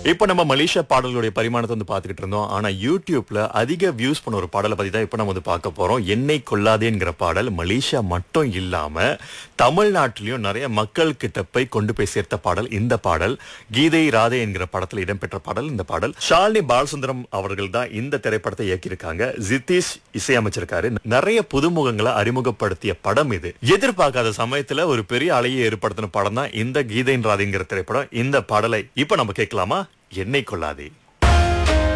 இப்போ நம்ம மலேசியா பாடல்களுடைய பரிமாணத்தை வந்து பார்த்துக்கிட்டு இருந்தோம் ஆனா யூடியூப்ல அதிக வியூஸ் பண்ண ஒரு பாடலை பத்தி தான் இப்போ நம்ம வந்து பார்க்க போறோம் என்னை கொள்ளாதேங்கிற பாடல் மலேசியா மட்டும் இல்லாம தமிழ்நாட்டிலையும் நிறைய மக்கள் கிட்ட போய் கொண்டு போய் சேர்த்த பாடல் இந்த பாடல் கீதை ராதே என்கிற படத்தில் இடம்பெற்ற பாடல் இந்த பாடல் ஷாலினி பாலசுந்தரம் அவர்கள் தான் இந்த திரைப்படத்தை இயக்கியிருக்காங்க ஜிதீஷ் இசையமைச்சிருக்காரு நிறைய புதுமுகங்களை அறிமுகப்படுத்திய படம் இது எதிர்பார்க்காத சமயத்துல ஒரு பெரிய அலையை ஏற்படுத்தின படம் தான் இந்த கீதைன் ராதேங்கிற திரைப்படம் இந்த பாடலை இப்ப நம்ம கேட்கலாமா என்னை கொள்ளாதே